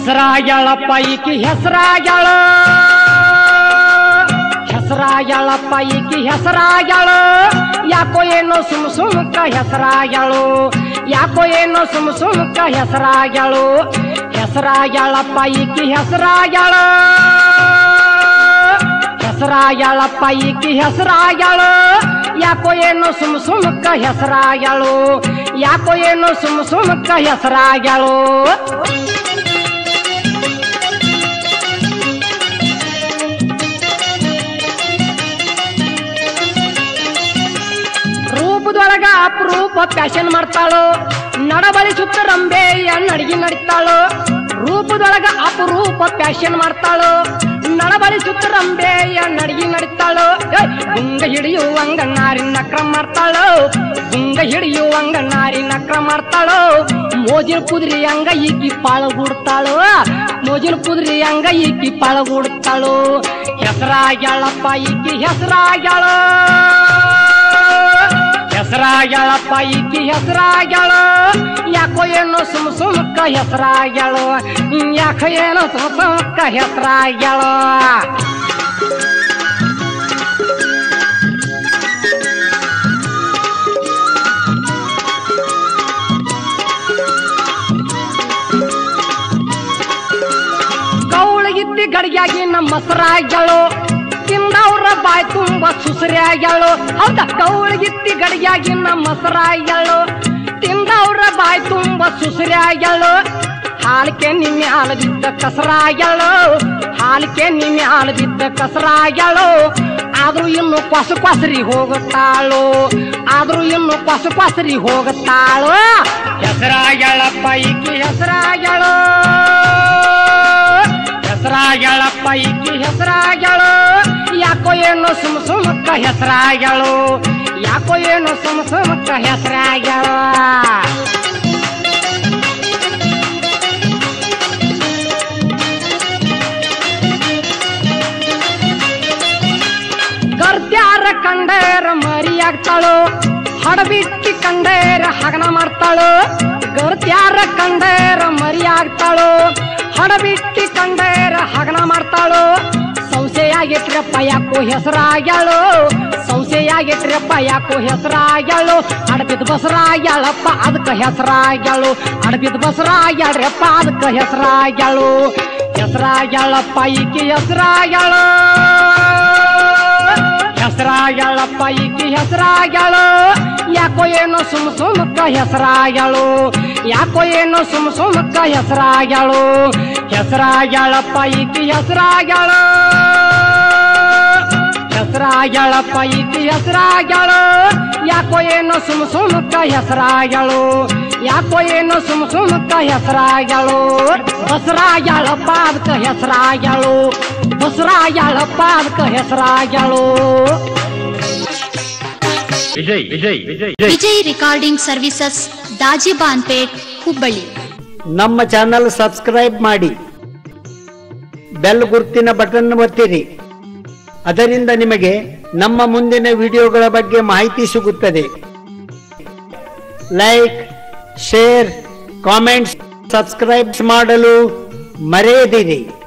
ಹೆಸರಾಗ್ಯಾಳಪ್ಪ ಈಕಿ ಹೆಸರಾಗ್ಯಾಳ ಹೆಸರಾಗ್ಯಾಳಪ್ಪ ಈಕಿ ಹೆಸರಾಗ್ಯಾಳ ಯಾಕೋ ಏನೋ ಸುಮ್ ಸುಮ್ಕ ಹೆಸರಾಗ್ಯಾಳು ಯಾಕೋ ಏನೋ ಸುಮ್ ಸುಮ್ಕ ಹೆಸರಾಗ್ಯಾಳು ಹೆಸರಾಗ್ಯಾಳಪ್ಪ ಈಕಿ ಹೆಸರಾಗ್ಯಾಳ ಹೆಸರಾಗ್ಯಾಳಪ್ಪ ಈಕಿ ಹೆಸರಾಗ್ಯಾಳ ಯಾಕೋ ಏನೋ ಸುಮ್ ಸುಮ್ಕ ಹೆಸರಾಗ್ಯಾಳು ಯಾಕೋ ಏನೋ ಸುಮ್ ಸುಮ್ಕ ಹೆಸರಾಗ್ಯಾಳು ರೂಪದೊಳಗ ಅಪರೂಪ ಫ್ಯಾಷನ್ ಮಾಡ್ತಾಳು ನಡಬಲಿ ಸುತ್ತ ರಂಬೆಯ ನಡಿಗೆ ನಡಿತಾಳು ರೂಪದೊಳಗ ಅಪರೂಪ ಫ್ಯಾಷನ್ ಮಾಡ್ತಾಳು ನಡಬಲಿ ಸುತ್ತ ರಂಬೆಯ ನಡಿಗೆ ನಡಿತಾಳು ಏಯ್! ಗುಂಗ ಹಿಡಿಯುವಂಗ ನಾರಿ ನಕ್ರ ಮಾಡ್ತಾಳು ಗುಂಗ ಹಿಡಿಯುವಂಗ ನಾರಿ ನಕ್ರ ಮಾಡ್ತಾಳು ಮೋಜಿನ ಕುದ್ರಿ ಹಂಗ ಈಕಿ ಪಾಳಗೂಡ್ತಾಳು ಮೋಜಿನ ಕುದ್ರಿ ಹಂಗ ಈಕಿ ಪಾಳಗೂಡ್ತಾಳು ಹೆಸರಾಗ್ಯಾಳಪ್ಪ ಈಕಿ ಹೆಸರಾಗ್ಯಾಳ ಹೆಸರಾಗ್ಯಾಳಪ್ಪ ಈಕಿ ಹೆಸರಾಗ್ಯಾಳ ಯಾಕೋ ಏನೋ ಸುಮ್ ಸುಮ್ಕ ಹೆಸರಾಗ್ಯಾಳು ಯಾಕೋ ಏನೋ ಸುಮ್ ಸುಮ್ಕ ಹೆಸರಾಗ್ಯಾಳ ಕೌಳಗಿದ್ದಿ ಗಡಿಯಾಗಿ ನಮ್ಮ ಮೊಸರಾಗ್ಯಾಳು ತಿಂದವ್ರ ಬಾಯ್ ತುಂಬ ಸುಸರಿಯಾಗ್ಯಾಳು ಹೌದ ಕೌಳಗಿತ್ತಿ ಗಡಿಯಾಗಿ ನಮ್ಮ ಮೊಸರಾಗ್ಯಾಳು ತಿಂದವ್ರ ಬಾಯ್ ತುಂಬ ಸುಸರಿಯಾಗ್ಯಾಳು ಹಾಲಿಕೆ ನಿನ್ನೆ ಹಾಲು ಬಿದ್ದ ಕಸರಾಗ್ಯಾಳು ಹಾಲಿಕೆ ನಿನ್ನೆ ಹಾಲು ಬಿದ್ದ ಕಸರಾಗ್ಯಾಳು ಆದ್ರೂ ಇನ್ನು ಕೊಸ ಕೊಸರಿ ಹೋಗುತ್ತಾಳು ಆದ್ರೂ ಇನ್ನು ಕೊಸ ಕೊಸರಿ ಹೋಗುತ್ತಾಳು ಹೆಸರಾಗ್ಯಾಳಪ್ಪ ಈಕಿ ಹೆಸರಾಗ್ಯಾಳು ಹೆಸರಾಗ್ಯಾಳಪ್ಪ ಈಕಿ ಹೆಸರಾಗ್ಯಾಳು ಯಾಕೋ ಏನೋ ಸುಮ್ ಸುಮಕ್ಕ ಹೆಸರಾಗ್ಯಾಳು ಯಾಕೋ ಏನೋ ಸುಮ್ ಸುಮಕ್ಕ ಹೆಸರಾಗ್ಯಾಳ ಗರ್ದ್ಯಾರ ಕಂಡೇರ ಮರಿಯಾಗ್ತಾಳು ಹಡಬಿಟ್ಟಿ ಕಂಡೇರ ಹಗನ ಮಾಡ್ತಾಳು ಗರ್ದ್ಯಾರ ಕಂಡೇರ ಮರಿಯಾಗ್ತಾಳು ಹಡಬಿಟ್ಟಿ ಕಂಡೇರ ಹಗನ ಮಾಡ್ತಾಳು ಸಂಶೆಯಾಗಿಟ್ರಪ್ಪ ಯಾಕೋ ಹೆಸರಾಗ್ಯಾಳು ಸಂಶೆಯಾಗಿಟ್ರಪ್ಪ ಯಾಕೋ ಹೆಸರಾಗ್ಯಾಳು ಅಡಬಿದ್ ಬಸರಾಗ್ಯಾಳಪ್ಪ ಅದಕ್ಕ ಹೆಸರಾಗ್ಯಾಳು ಅಡಬಿದ್ ಬಸರಾಗ್ಯಾಳ್ರಪ್ಪ ಅದಕ್ಕ ಹೆಸರಾಗ್ಯಾಳು ಹೆಸರಾಗ್ಯಾಳಪ್ಪ ಈಕಿ ಹೆಸರಾಗ್ಯಾಳು ಹೆಸರಾಗ್ಯಾಳಪ್ಪ ಈಕಿ ಹೆಸರಾಗ್ಯಾಳು ಯಾಕೋ ಏನೋ ಸುಮ್ ಸುಮಕ್ಕ ಹೆಸರಾಗ್ಯಾಳು ಯಾಕೋ ಏನೋ ಸುಮ್ ಸುಮಕ್ಕ ಹೆಸರಾಗ್ಯಾಳು ಹೆಸರಾಗ್ಯಾಳಪ್ಪ ಈಕಿ ಹೆಸರಾಗ್ಯಾಳು ಹೆಸರಾಗ್ಯಾಳಪ್ಪ ಈಕಿ ಹೆಸರಾಗ್ಯಾಳು ಯಾಕೋ ಏನೋ ಸುಮ್ ಸುಮಕ್ಕ ಹೆಸರಾಗ್ಯಾಳು ಯಾಕೋ ಏನೋ ಸುಮ್ ಸುಮಕ್ಕ ಹೆಸರಾಗ್ಯಾಳು ಬಸರಾಗ್ಯಾಳಪ್ಪ ಅದಕ್ಕ ಹೆಸರಾಗ್ಯಾಳು ಬಸರಾಗ್ಯಾಳಪ್ಪ ಅದಕ್ಕ ಹೆಸರಾಗ್ಯಾಳು ವಿಜಯ್ ವಿಜಯ್ ವಿಜಯ್ ವಿಜಯ್ ವಿಜಯ್ ರಿಕಾರ್ಡಿಂಗ್ ಸರ್ವಿಸಸ್ ದಾಜಿಬಾನ್ಪೇಟ್ ಹುಬ್ಬಳ್ಳಿ ನಮ್ಮ ಚಾನಲ್ ಸಬ್ಸ್ಕ್ರೈಬ್ ಮಾಡಿ ಬೆಲ್ ಗುರ್ತಿನ ಬಟನ್ ಒತ್ತಿರಿ ಅದರಿಂದ ನಿಮಗೆ ನಮ್ಮ ಮುಂದಿನ ವಿಡಿಯೋಗಳ ಬಗ್ಗೆ ಮಾಹಿತಿ ಸಿಗುತ್ತದೆ ಲೈಕ್ ಶೇರ್ ಕಾಮೆಂಟ್ಸ್ ಸಬ್ಸ್ಕ್ರೈಬ್ ಮಾಡಲು ಮರೆಯದಿರಿ